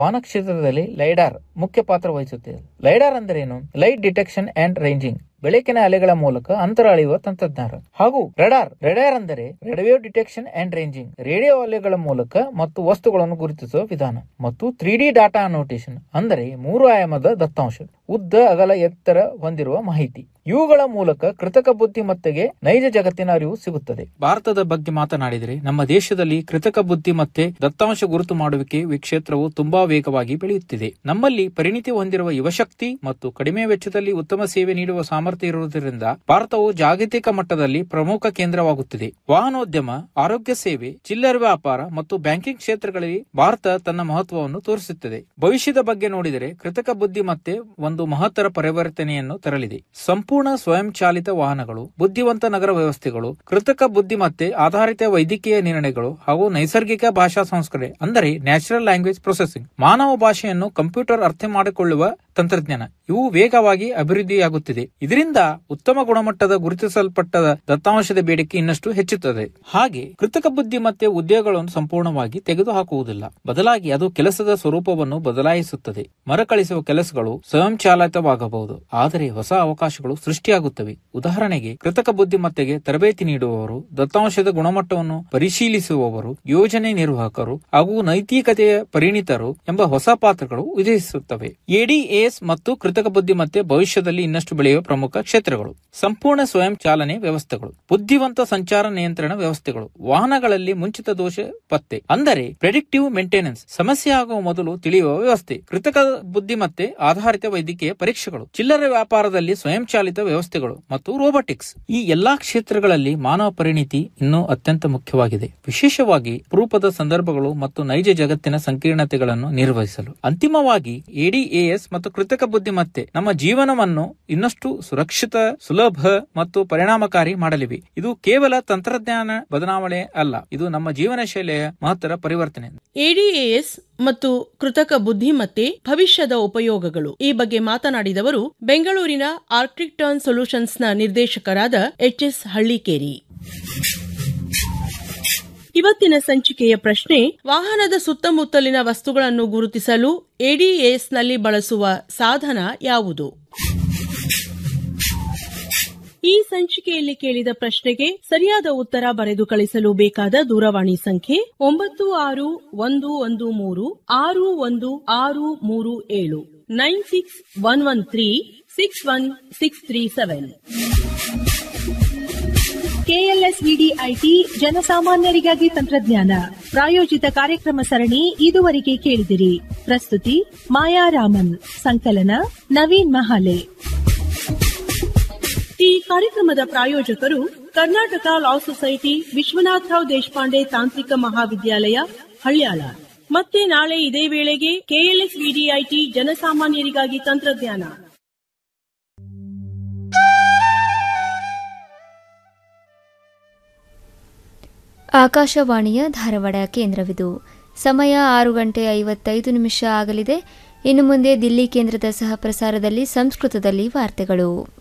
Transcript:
ವಾಹನ ಕ್ಷೇತ್ರದಲ್ಲಿ ಲೈಡಾರ್ ಮುಖ್ಯ ಪಾತ್ರ ವಹಿಸುತ್ತಿದೆ ಲೈಡಾರ್ ಅಂದರೇನು ಲೈಟ್ ಡಿಟೆಕ್ಷನ್ ಅಂಡ್ ರೇಂಜಿಂಗ್ ಬೆಳಕಿನ ಅಲೆಗಳ ಮೂಲಕ ಅಂತರ ಅಳೆಯುವ ತಂತ್ರಜ್ಞಾನ ಹಾಗೂ ರೆಡಾರ್ ರೆಡಾರ್ ಅಂದರೆ radio detection and ranging radio ಅಲೆಗಳ ಮೂಲಕ ಮತ್ತು ವಸ್ತುಗಳನ್ನು ಗುರುತಿಸುವ ವಿಧಾನ ಮತ್ತು ತ್ರೀ ಡಿ ಡಾಟಾ ಅನ್ನೋಟೇಷನ್ ಅಂದರೆ ಮೂರು ಆಯಾಮದ ದತ್ತಾಂಶ ಉದ್ದ ಅಗಲ ಎತ್ತರ ಹೊಂದಿರುವ ಮಾಹಿತಿ ಇವುಗಳ ಮೂಲಕ ಕೃತಕ ಬುದ್ಧಿಮತ್ತೆಗೆ ನೈಜ ಜಗತ್ತಿನ ಅರಿವು ಸಿಗುತ್ತದೆ ಭಾರತದ ಬಗ್ಗೆ ಮಾತನಾಡಿದರೆ ನಮ್ಮ ದೇಶದಲ್ಲಿ ಕೃತಕ ಬುದ್ಧಿಮತ್ತೆ ದತ್ತಾಂಶ ಗುರುತು ಮಾಡುವಿಕೆ ಕ್ಷೇತ್ರವು ತುಂಬಾ ವೇಗವಾಗಿ ಬೆಳೆಯುತ್ತಿದೆ ನಮ್ಮಲ್ಲಿ ಪರಿಣಿತಿ ಹೊಂದಿರುವ ಯುವಶಕ್ತಿ ಮತ್ತು ಕಡಿಮೆ ವೆಚ್ಚದಲ್ಲಿ ಉತ್ತಮ ಸೇವೆ ನೀಡುವ ಸಾಮರ್ಥ್ಯ ಇರುವುದರಿಂದ ಭಾರತವು ಜಾಗತಿಕ ಮಟ್ಟದಲ್ಲಿ ಪ್ರಮುಖ ಕೇಂದ್ರವಾಗುತ್ತಿದೆ ವಾಹನೋದ್ಯಮ ಆರೋಗ್ಯ ಸೇವೆ ಚಿಲ್ಲರೆ ವ್ಯಾಪಾರ ಮತ್ತು ಬ್ಯಾಂಕಿಂಗ್ ಕ್ಷೇತ್ರಗಳಲ್ಲಿ ಭಾರತ ತನ್ನ ಮಹತ್ವವನ್ನು ತೋರಿಸುತ್ತದೆ ಭವಿಷ್ಯದ ಬಗ್ಗೆ ನೋಡಿದರೆ ಕೃತಕ ಬುದ್ಧಿಮತ್ತೆ ಒಂದು ಮಹತ್ತರ ಪರಿವರ್ತನೆಯನ್ನು ತರಲಿದೆ ಸಂಪೂರ್ಣ ಸ್ವಯಂಚಾಲಿತ ವಾಹನಗಳು ಬುದ್ಧಿವಂತ ನಗರ ವ್ಯವಸ್ಥೆಗಳು ಕೃತಕ ಬುದ್ಧಿಮತ್ತೆ ಆಧಾರಿತ ವೈದ್ಯಕೀಯ ನಿರ್ಣಯಗಳು ಹಾಗೂ ನೈಸರ್ಗಿಕ ಭಾಷಾ ಸಂಸ್ಕರಣೆ ಅಂದರೆ ನ್ಯಾಚುರಲ್ ಲ್ಯಾಂಗ್ವೇಜ್ ಪ್ರೊಸೆಸಿಂಗ್ ಮಾನವ ಭಾಷೆಯನ್ನು ಕಂಪ್ಯೂಟರ್ ಅರ್ಥ ಮಾಡಿಕೊಳ್ಳುವ ತಂತ್ರಜ್ಞಾನ ಇವು ವೇಗವಾಗಿ ಅಭಿವೃದ್ಧಿಯಾಗುತ್ತಿದೆ ಇದರಿಂದ ಉತ್ತಮ ಗುಣಮಟ್ಟದ ಗುರುತಿಸಲ್ಪಟ್ಟ ದತ್ತಾಂಶದ ಬೇಡಿಕೆ ಇನ್ನಷ್ಟು ಹೆಚ್ಚುತ್ತದೆ ಹಾಗೆ ಕೃತಕ ಬುದ್ಧಿಮತ್ತೆ ಉದ್ಯೋಗಗಳನ್ನು ಸಂಪೂರ್ಣವಾಗಿ ತೆಗೆದುಹಾಕುವುದಿಲ್ಲ ಬದಲಾಗಿ ಅದು ಕೆಲಸದ ಸ್ವರೂಪವನ್ನು ಬದಲಾಯಿಸುತ್ತದೆ ಮರುಕಳಿಸುವ ಕೆಲಸಗಳು ಸ್ವಯಂಚಾಲಿತವಾಗಬಹುದು ಆದರೆ ಹೊಸ ಅವಕಾಶಗಳು ಸೃಷ್ಟಿಯಾಗುತ್ತವೆ ಉದಾಹರಣೆಗೆ ಕೃತಕ ಬುದ್ಧಿಮತ್ತೆಗೆ ತರಬೇತಿ ನೀಡುವವರು ದತ್ತಾಂಶದ ಗುಣಮಟ್ಟವನ್ನು ಪರಿಶೀಲಿಸುವವರು ಯೋಜನೆ ನಿರ್ವಾಹಕರು ಹಾಗೂ ನೈತಿಕತೆಯ ಪರಿಣಿತರು ಎಂಬ ಹೊಸ ಪಾತ್ರಗಳು ಉದಯಿಸುತ್ತವೆ ಎಡಿಎಸ್ ಮತ್ತು ಕೃತಕ ಬುದ್ಧಿಮತ್ತೆ ಭವಿಷ್ಯದಲ್ಲಿ ಇನ್ನಷ್ಟು ಬೆಳೆಯುವ ಪ್ರಮುಖ ಕ್ಷೇತ್ರಗಳು ಸಂಪೂರ್ಣ ಸ್ವಯಂ ಚಾಲನೆ ವ್ಯವಸ್ಥೆಗಳು ಬುದ್ಧಿವಂತ ಸಂಚಾರ ನಿಯಂತ್ರಣ ವ್ಯವಸ್ಥೆಗಳು ವಾಹನಗಳಲ್ಲಿ ಮುಂಚಿತ ದೋಷ ಪತ್ತೆ ಅಂದರೆ ಪ್ರೆಡಿಕ್ಟಿವ್ ಮೇಂಟೆನೆನ್ಸ್ ಸಮಸ್ಯೆ ಆಗುವ ಮೊದಲು ತಿಳಿಯುವ ವ್ಯವಸ್ಥೆ ಕೃತಕ ಬುದ್ಧಿಮತ್ತೆ ಆಧಾರಿತ ವೈದ್ಯಕೀಯ ಪರೀಕ್ಷೆಗಳು ಚಿಲ್ಲರೆ ವ್ಯಾಪಾರದಲ್ಲಿ ಸ್ವಯಂಚಾಲಿತ ವ್ಯವಸ್ಥೆಗಳು ಮತ್ತು ರೋಬೋಟಿಕ್ಸ್ ಈ ಎಲ್ಲಾ ಕ್ಷೇತ್ರಗಳಲ್ಲಿ ಮಾನವ ಪರಿಣಿತಿ ಇನ್ನೂ ಅತ್ಯಂತ ಮುಖ್ಯವಾಗಿದೆ ವಿಶೇಷವಾಗಿ ರೂಪದ ಸಂದರ್ಭಗಳು ಮತ್ತು ನೈಜ ಜಗತ್ತಿನ ಸಂಕೀರ್ಣತೆಗಳನ್ನು ನಿರ್ವಹಿಸಲು ಅಂತಿಮವಾಗಿ ಎಡಿಎಎಸ್ ಮತ್ತು ಕೃತಕ ಬುದ್ಧಿಮತ್ತೆ ನಮ್ಮ ಜೀವನವನ್ನು ಇನ್ನಷ್ಟು ಸುರಕ್ಷಿತ ಸುಲಭ ಮತ್ತು ಪರಿಣಾಮಕಾರಿ ಮಾಡಲಿವೆ ಇದು ಕೇವಲ ತಂತ್ರಜ್ಞಾನ ಬದಲಾವಣೆ ಅಲ್ಲ ಇದು ನಮ್ಮ ಜೀವನ ಶೈಲಿಯ ಮಹತ್ತರ ಪರಿವರ್ತನೆ ಎಡಿಎಎಸ್ ಮತ್ತು ಕೃತಕ ಬುದ್ಧಿಮತ್ತೆ ಭವಿಷ್ಯದ ಉಪಯೋಗಗಳು ಈ ಬಗ್ಗೆ ಮಾತನಾಡಿದವರು ಬೆಂಗಳೂರಿನ ಆರ್ಕ್ಟಿಕ್ ಟರ್ನ್ ಸೊಲ್ಯೂಷನ್ಸ್ನ ನಿರ್ದೇಶಕರಾದ ಎಚ್ ಎಸ್ ಹಳ್ಳಿಕೇರಿ ಇವತ್ತಿನ ಸಂಚಿಕೆಯ ಪ್ರಶ್ನೆ ವಾಹನದ ಸುತ್ತಮುತ್ತಲಿನ ವಸ್ತುಗಳನ್ನು ಗುರುತಿಸಲು ಎಡಿಎಸ್ನಲ್ಲಿ ಬಳಸುವ ಸಾಧನ ಯಾವುದು ಈ ಸಂಚಿಕೆಯಲ್ಲಿ ಕೇಳಿದ ಪ್ರಶ್ನೆಗೆ ಸರಿಯಾದ ಉತ್ತರ ಬರೆದು ಕಳಿಸಲು ಬೇಕಾದ ದೂರವಾಣಿ ಸಂಖ್ಯೆ ಒಂಬತ್ತು ಆರು ಒಂದು ಒಂದು ಮೂರು ಆರು ಒಂದು ಆರು ಮೂರು ಏಳು nine six one one three six one six three seven KLSVD IT ಜನಸಾಮಾನ್ಯರಿಗಾಗಿ ತಂತ್ರಜ್ಞಾನ ಪ್ರಾಯೋಜಿತ ಕಾರ್ಯಕ್ರಮ ಸರಣಿ ಇದುವರೆಗೆ ಕೇಳಿದಿರಿ ಪ್ರಸ್ತುತಿ ಮಾಯಾ ರಾಮನ್ ಸಂಕಲನ ನವೀನ್ ಮಹಾಲೆ ಈ ಕಾರ್ಯಕ್ರಮದ ಪ್ರಾಯೋಜಕರು ಕರ್ನಾಟಕ ಲಾ ಸೊಸೈಟಿ ವಿಶ್ವನಾಥರಾವ್ ದೇಶಪಾಂಡೆ ತಾಂತ್ರಿಕ ಮಹಾವಿದ್ಯಾಲಯ ಹಳ್ಯಾಳ ಮತ್ತೆ ನಾಳೆ ಇದೇ ವೇಳೆಗೆ ಕೆಎಲ್ಎಸ್ ವಿಡಿಐಟಿ ಜನಸಾಮಾನ್ಯರಿಗಾಗಿ ತಂತ್ರಜ್ಞಾನ ಆಕಾಶವಾಣಿಯ ಧಾರವಾಡ ಕೇಂದ್ರವಿದು ಸಮಯ ಆರು ಗಂಟೆ ಐವತ್ತೈದು ನಿಮಿಷ ಆಗಲಿದೆ ಇನ್ನು ಮುಂದೆ ದಿಲ್ಲಿ ಕೇಂದ್ರದ ಸಹ ಪ್ರಸಾರದಲ್ಲಿ ಸಂಸ್ಕೃತದಲ್ಲಿ ವಾರ್ತೆಗಳು